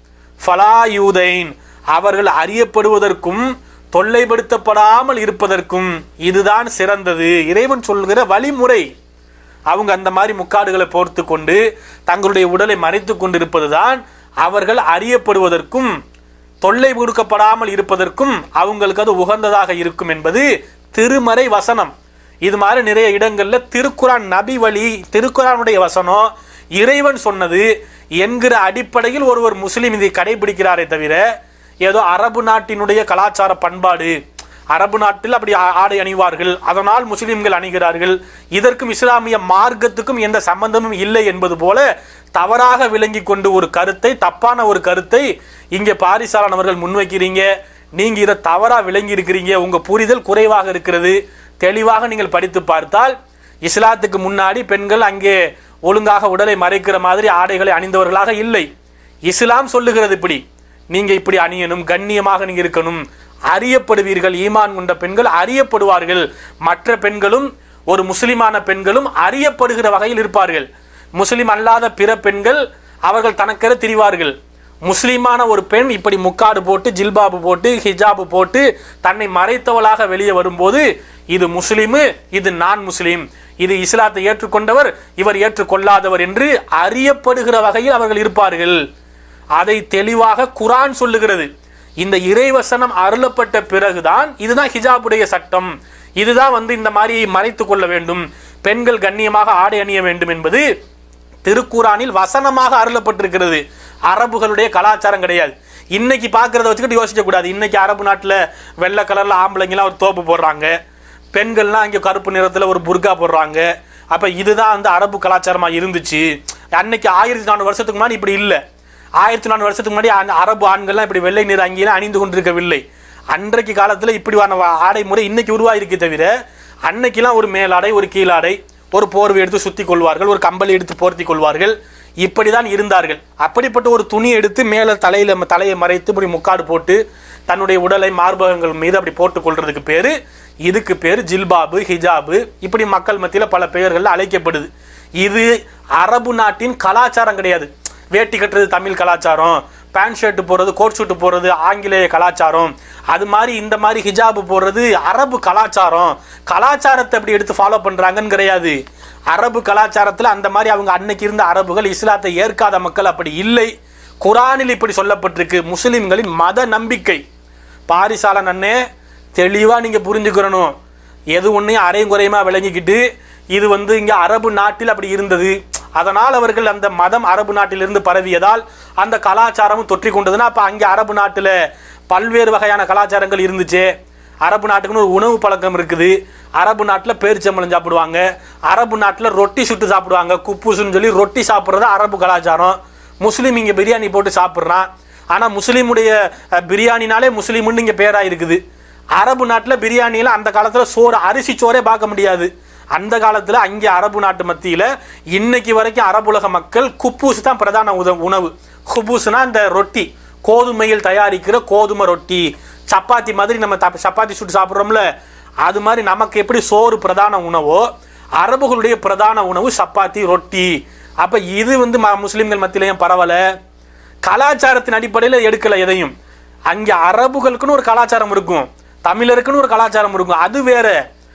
ஃபலாயூதைன் அவர்கள் அறியப்படுவதற்கும் தொல்லைப்படுத்தப்படாமல் இருப்பதற்கும் இதுதான் சிறந்தது இறைவன் சொல்கிற வழிமுறை அவங்க அந்த மாதிரி முக்காடுகளை போர்த்து கொண்டு தங்களுடைய உடலை மறைத்து கொண்டிருப்பதுதான் அவர்கள் அறியப்படுவதற்கும் தொல்லை கொடுக்கப்படாமல் இருப்பதற்கும் அவங்களுக்கு அது உகந்ததாக இருக்கும் என்பது திருமறை வசனம் இது மாதிரி நிறைய இடங்கள்ல திருக்குரான் நபி வழி திருக்குரானுடைய வசனம் இறைவன் சொன்னது என்கிற அடிப்படையில் ஒருவர் முஸ்லீம் இதை கடைபிடிக்கிறாரே தவிர ஏதோ அரபு நாட்டினுடைய கலாச்சார பண்பாடு அரபு நாட்டில் அப்படி ஆ- ஆடை அணிவார்கள் அதனால் முஸ்லிம்கள் அணிகிறார்கள் இதற்கும் இஸ்லாமிய மார்க்கத்துக்கும் எந்த சம்பந்தமும் இல்லை என்பது போல தவறாக விளங்கி கொண்டு ஒரு கருத்தை தப்பான ஒரு கருத்தை இங்கே பாரிசாலன் அவர்கள் முன்வைக்கிறீங்க நீங்க இதை தவறா விளங்கி இருக்கிறீங்க உங்க புரிதல் குறைவாக இருக்கிறது தெளிவாக நீங்கள் படித்து பார்த்தால் இஸ்லாத்துக்கு முன்னாடி பெண்கள் அங்கே ஒழுங்காக உடலை மறைக்கிற மாதிரி ஆடைகளை அணிந்தவர்களாக இல்லை இஸ்லாம் சொல்லுகிறது இப்படி நீங்க இப்படி அணியணும் கண்ணியமாக நீங்க இருக்கணும் அறியப்படுவீர்கள் ஈமான் கொண்ட பெண்கள் அறியப்படுவார்கள் மற்ற பெண்களும் ஒரு முஸ்லிமான பெண்களும் அறியப்படுகிற வகையில் இருப்பார்கள் முஸ்லிம் அல்லாத பிற பெண்கள் அவர்கள் தனக்கென திரிவார்கள் முஸ்லிமான ஒரு பெண் இப்படி முக்காடு போட்டு ஜில்பாபு போட்டு ஹிஜாபு போட்டு தன்னை மறைத்தவளாக வெளியே வரும்போது இது முஸ்லிமு இது நான் முஸ்லிம் இது இஸ்லாத்தை ஏற்றுக்கொண்டவர் இவர் ஏற்றுக்கொள்ளாதவர் என்று அறியப்படுகிற வகையில் அவர்கள் இருப்பார்கள் அதை தெளிவாக குரான் சொல்லுகிறது இந்த இறைவசனம் அருளப்பட்ட பிறகுதான் இதுதான் ஹிஜாபுடைய சட்டம் இதுதான் வந்து இந்த மாதிரி மறைத்து கொள்ள வேண்டும் பெண்கள் கண்ணியமாக ஆடை அணிய வேண்டும் என்பது திருக்குரானில் வசனமாக அருளப்பட்டிருக்கிறது அரபுகளுடைய கலாச்சாரம் கிடையாது இன்னைக்கு பார்க்கறத வச்சுக்கிட்டு யோசிக்க கூடாது இன்னைக்கு அரபு நாட்டில் வெள்ளை கலர்ல ஆம்பளைங்கலாம் ஒரு தோப்பு போடுறாங்க பெண்கள்லாம் இங்கே கருப்பு நிறத்தில் ஒரு புர்கா போடுறாங்க அப்போ இதுதான் வந்து அரபு கலாச்சாரமாக இருந்துச்சு அன்னைக்கு ஆயிரத்தி நானூறு வருஷத்துக்கு முன்னாடி இப்படி இல்லை ஆயிரத்தி நானூறு வருஷத்துக்கு முன்னாடி அந்த அரபு ஆண்கள்லாம் இப்படி வெள்ளை நிற அங்கியெல்லாம் அணிந்து கொண்டிருக்கவில்லை அன்றைக்கு காலத்தில் இப்படியான வ- ஆடை முறை இன்னைக்கு உருவாயிருக்கே தவிர அன்னைக்கெல்லாம் ஒரு மேலாடை ஒரு கீழாடை ஒரு போர்வை எடுத்து சுத்தி கொள்வார்கள் ஒரு கம்பளி எடுத்து போர்த்தி கொள்வார்கள் இப்படிதான் இருந்தார்கள் அப்படிப்பட்ட ஒரு துணி எடுத்து மேலே தலையில தலையை மறைத்து இப்படி முக்காடு போட்டு தன்னுடைய உடலை மார்பகங்கள் மீது அப்படி போட்டுக் கொள்றதுக்கு பேரு இதுக்கு பேர் ஜில்பாபு ஹிஜாபு இப்படி மக்கள் மத்தியில் பல பெயர்கள் அழைக்கப்படுது இது அரபு நாட்டின் கலாச்சாரம் கிடையாது வேட்டி கட்டுறது தமிழ் கலாச்சாரம் பேண்ட் ஷர்ட் போடுறது கோட் ஷூட் போடுறது ஆங்கிலேய கலாச்சாரம் அது மாதிரி இந்த மாதிரி ஹிஜாப் போடுறது அரபு கலாச்சாரம் கலாச்சாரத்தை அப்படி எடுத்து ஃபாலோ பண்றாங்கன்னு கிடையாது அரபு கலாச்சாரத்தில் அந்த மாதிரி அவங்க அன்னைக்கு இருந்த அரபுகள் இஸ்லாத்தை ஏற்காத மக்கள் அப்படி இல்லை குரானில் இப்படி சொல்லப்பட்டிருக்கு முஸ்லிம்களின் மத நம்பிக்கை பாரிசாலன் அண்ணே தெளிவாக நீங்கள் புரிஞ்சுக்கிறணும் எது ஒன்றையும் அரையும் குறையுமா விளங்கிக்கிட்டு இது வந்து இங்கே அரபு நாட்டில் அப்படி இருந்தது அதனால் அவர்கள் அந்த மதம் அரபு நாட்டிலிருந்து பரவியதால் அந்த கலாச்சாரமும் தொற்றி கொண்டதுன்னா அப்போ அங்கே அரபு நாட்டில் பல்வேறு வகையான கலாச்சாரங்கள் இருந்துச்சு அரபு நாட்டுக்குன்னு ஒரு உணவு பழக்கம் இருக்குது அரபு நாட்டில் பேரிச்சம்பழம் சாப்பிடுவாங்க அரபு நாட்டில் ரொட்டி சுட்டு சாப்பிடுவாங்க குப்பூசுன்னு சொல்லி ரொட்டி சாப்பிட்றது அரபு கலாச்சாரம் முஸ்லீம் இங்கே பிரியாணி போட்டு சாப்பிட்றான் ஆனால் முஸ்லீமுடைய அஹ், பிரியாணினாலே முஸ்லீம்னு இங்கே பேராக இருக்குது அரபு நாட்டில் பிரியாணியில் அந்த காலத்தில் சோறு அரிசி சோறே பார்க்க முடியாது அந்த காலத்தில் அங்கே அரபு நாட்டு மத்தியில் இன்னைக்கு வரைக்கும் அரபுலக மக்கள் குப்பூஸ் தான் பிரதான உத உணவு குப்பூஸ்னா இந்த ரொட்டி கோதுமையில் தயாரிக்கிற கோதுமை ரொட்டி சப்பாத்தி மாதிரி நம்ம தப்ப- சப்பாத்தி சுட்டு சாப்பிட்றோம்ல அது மாதிரி நமக்கு எப்படி சோறு பிரதான உணவோ அரபுகளுடைய பிரதான உணவு சப்பாத்தி ரொட்டி அப்போ இது வந்து ம- முஸ்லிம்கள் மத்தியிலையும் பரவலை கலாச்சாரத்தின் அடிப்படையில் எடுக்கல எதையும் அங்கே அரபுகளுக்குன்னு ஒரு கலாச்சாரம் இருக்கும் தமிழருக்குன்னு ஒரு கலாச்சாரம் இருக்கும் அது வேற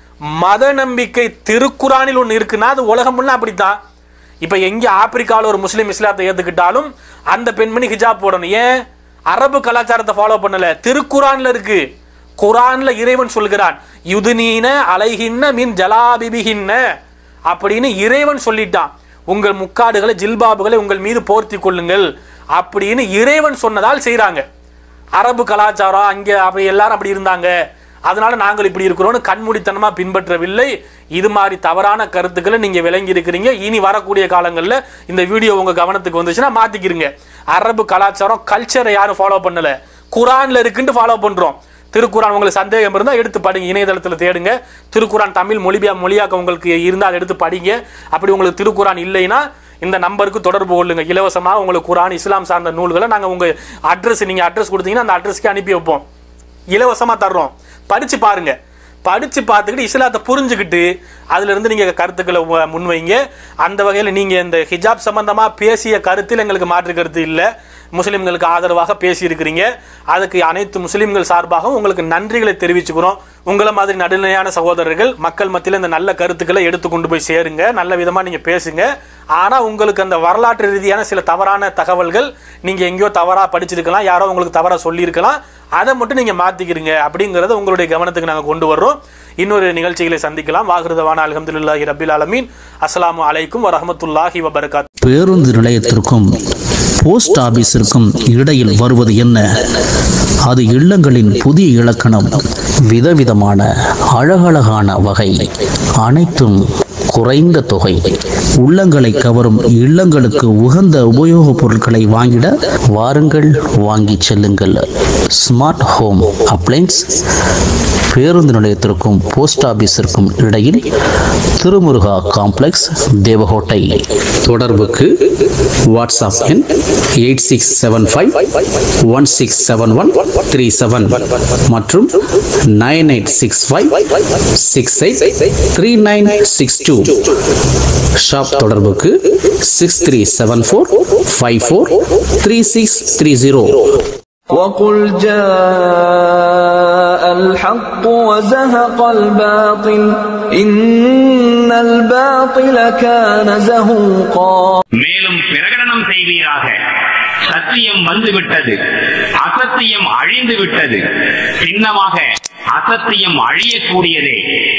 மத நம்பிக்கை திருக்குறானில் ஒன்று இருக்குன்னா அது உலகம் ஃபுல்லா அப்படித்தான் இப்போ எங்கே ஆப்பிரிக்காவில் ஒரு முஸ்லீம் இஸ்லாத்தை ஏற்றுக்கிட்டாலும் அந்த பெண்மணி ஹிஜாப் போடணும் ஏன் அரபு கலாச்சாரத்தை ஃபாலோ பண்ணல திருக்குறான்ல இருக்கு குரான்ல இறைவன் சொல்கிறான் யுதுனீன அலைகின்ன மின் ஜலாபிபிகின்ன அப்படின்னு இறைவன் சொல்லிட்டான் உங்கள் முக்காடுகளை ஜில்பாபுகளை உங்கள் மீது போர்த்தி கொள்ளுங்கள் அப்படின்னு இறைவன் சொன்னதால் செய்றாங்க அரபு கலாச்சாரம் அங்கே அப்படி எல்லாரும் அப்படி இருந்தாங்க அதனால நாங்கள் இப்படி இருக்கிறோம்னு கண்மூடித்தனமா பின்பற்றவில்லை இது மாதிரி தவறான கருத்துக்களை நீங்க விளங்கி இருக்கிறீங்க இனி வரக்கூடிய காலங்களில் இந்த வீடியோ உங்க கவனத்துக்கு வந்துச்சுன்னா மாத்திக்கிறீங்க அரபு கலாச்சாரம் கல்ச்சரை யாரும் ஃபாலோ பண்ணல குரான்ல இருக்குன்ட்டு ஃபாலோ பண்றோம் திருக்குறான் உங்களுக்கு சந்தேகம் இருந்தால் எடுத்து படிங்க இணையதளத்தில் தேடுங்க திருக்குறான் தமிழ் மொழிபியா மொழியாக்க உங்களுக்கு இருந்தால் எடுத்து படிங்க அப்படி உங்களுக்கு திருக்குறான் இல்லைன்னா இந்த நம்பருக்கு தொடர்பு கொள்ளுங்க இலவசமாக உங்களுக்கு குரான் இஸ்லாம் சார்ந்த நூல்களை நாங்கள் உங்கள் அட்ரஸ் நீங்கள் அட்ரஸ் கொடுத்தீங்கன்னா அந்த அட்ரஸ்க்கு அனுப்பி வைப்போம் இலவசமாக தர்றோம் படித்து பாருங்க படித்து பார்த்துக்கிட்டு இஸ்லாத்தை புரிஞ்சுக்கிட்டு அதிலிருந்து நீங்கள் கருத்துக்களை உ- முன்வைங்க அந்த வகையில் நீங்கள் இந்த ஹிஜாப் சம்பந்தமாக பேசிய கருத்தில் எங்களுக்கு மாற்று கருத்து இல்லை முஸ்லிம்களுக்கு ஆதரவாக பேசியிருக்கிறீங்க அதுக்கு அனைத்து முஸ்லிம்கள் சார்பாகவும் உங்களுக்கு நன்றிகளை தெரிவிச்சுக்கிறோம் உங்களை மாதிரி நடுநிலையான சகோதரர்கள் மக்கள் மத்தியில் இந்த நல்ல கருத்துக்களை எடுத்து கொண்டு போய் சேருங்க நல்ல விதமாக நீங்கள் பேசுங்க ஆனால் உங்களுக்கு அந்த வரலாற்று ரீதியான சில தவறான தகவல்கள் நீங்கள் எங்கேயோ தவறாக படிச்சிருக்கலாம் யாரோ உங்களுக்கு தவறாக சொல்லியிருக்கலாம் அதை மட்டும் நீங்கள் மாற்றிக்கிறீங்க அப்படிங்கிறத உங்களுடைய கவனத்துக்கு நாங்கள் கொண்டு வர்றோம் இன்னொரு நிகழ்ச்சிகளை சந்திக்கலாம் வாகிருதவான அலமதுல்லாஹி ரபில் அலமீன் அஸ்ஸலாமு அலைக்கும் வரஹமத்துல்லாஹி வபரகாத் பேருந்து நிலையத்திற்கும் போஸ்ட் ஆபீஸிற்கும் இடையில் வருவது என்ன அது இல்லங்களின் புதிய இலக்கணம் விதவிதமான அழகழகான வகை அனைத்தும் குறைந்த தொகை உள்ளங்களை கவரும் இல்லங்களுக்கு உகந்த உபயோகப் பொருட்களை வாங்கிட வாருங்கள் வாங்கி செல்லுங்கள் ஸ்மார்ட் ஹோம் அப்ளைன்ஸ் பேருந்து நிலையத்திற்கும் போஸ்ட் ஆபீஸிற்கும் இடையில் திருமுருகா காம்ப்ளெக்ஸ் தேவகோட்டை தொடர்புக்கு வாட்ஸ்அப் எண் eight six seven five one six seven one three seven மற்றும் nine eight six five six eight three nine six two shop தொடர்புக்கு six three seven four five four three six three zero وقل جاء الحق وزهق الباطل إن الباطل كان زهوقا மேலும் பிரகடனம் செய்வீராக சத்தியம் வந்துவிட்டது அசத்தியம் அழிந்து விட்டது சின்னமாக அசத்தியம் அழியக்கூடியதே